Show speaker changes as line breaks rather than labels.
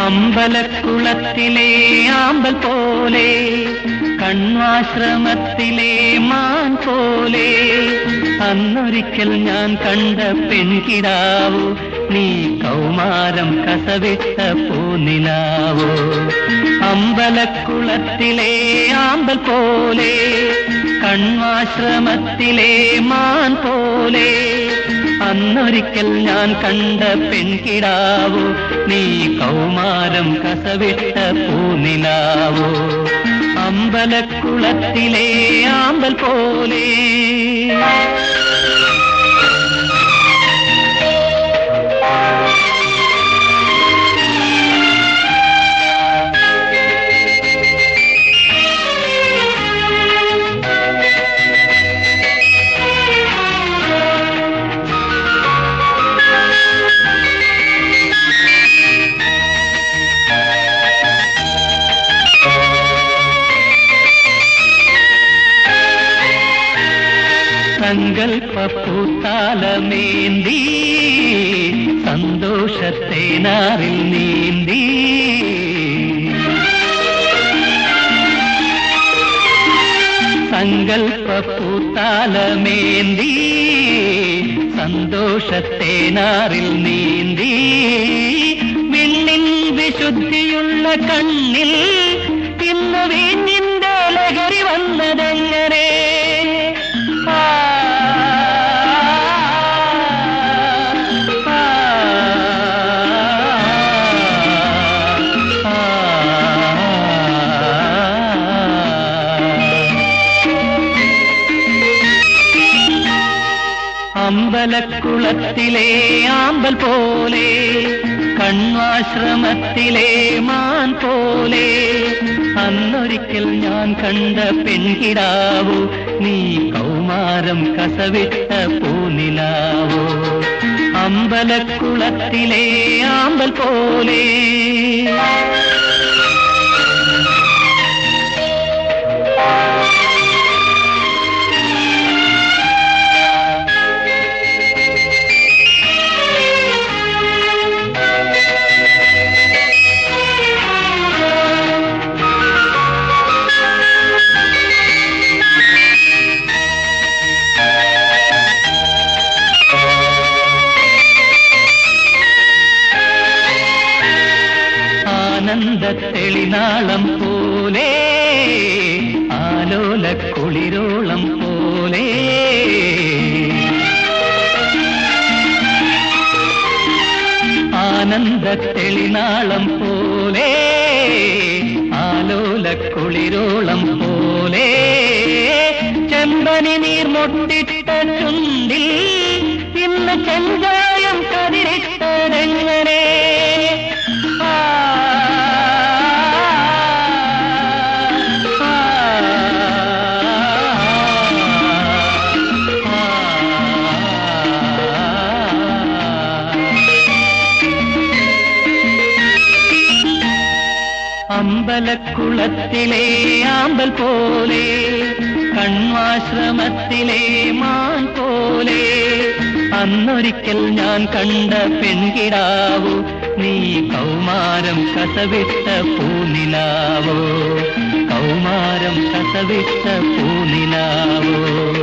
അമ്പലക്കുളത്തിലെ ആമ്പൽ പോലെ കണ്വാശ്രമത്തിലെ മാൻ പോലെ അന്നൊരിക്കൽ ഞാൻ കണ്ട പെൺകിടാവോ നീ കൗമാരം കസവിട്ട പൂനിലാവോ അമ്പലക്കുളത്തിലെ ആമ്പൽ പോലെ കണ്വാശ്രമത്തിലെ മാൻ പോലെ അന്നൊരിക്കൽ ഞാൻ കണ്ട പെൺകിടാവോ നീ കൗമാരം കസവിട്ട പൂനിലാവോ അമ്പലക്കുളത്തിലെ ആമ്പൽ പോലെ സങ്കൽപ്പൂത്താലമേന്തി സന്തോഷത്തേനാറിൽ നീന്തി സങ്കൽപ്പൂത്താലമേന്തി സന്തോഷത്തേനാറിൽ നീന്തി വിണ്ണിൻ വിശുദ്ധിയുള്ള കണ്ണിൽ ഇന്ന് വീഞ്ഞിന്റെ ലഹരി വന്നതെങ്ങനെ ആ, ആ, ആ. അമ്പലക്കുളത്തിലെ ആമ്പൽ പോലെ കണ്വാശ്രമത്തിലെ മാൻ പോലെ അന്നൊരിക്കൽ ഞാൻ കണ്ട പെൺകിടാവോ നീ കൗമാരം കസവിട്ട പൂനിലാവോ അമ്പലക്കുളത്തിലെ ആമ്പൽ പോലെ ആനന്ദ തെളിനാളം പോലെ ആലോല കുളിരോളം പോലെ ആനന്ദ തെളിനാളം പോലെ ആലോല കുളിരോളം പോലെ ചെമ്പനി നീർ മുട്ടിട്ട ചുണ്ടിൽ ഇന്ന് ചെഞ്ചായം കതിരിട്ടതെങ്ങനെ ആ, ആ, ആ. അമ്പലക്കുളത്തിലെ ആമ്പൽ പോലെ കണ്വാശ്രമത്തിലെ മാൻ പോലെ അന്നൊരിക്കൽ ഞാൻ കണ്ട പെൺകിടാവോ നീ കൗമാരം കസവിട്ട പൂനിലാവോ കൗമാരം കസവിട്ട പൂനിലാവോ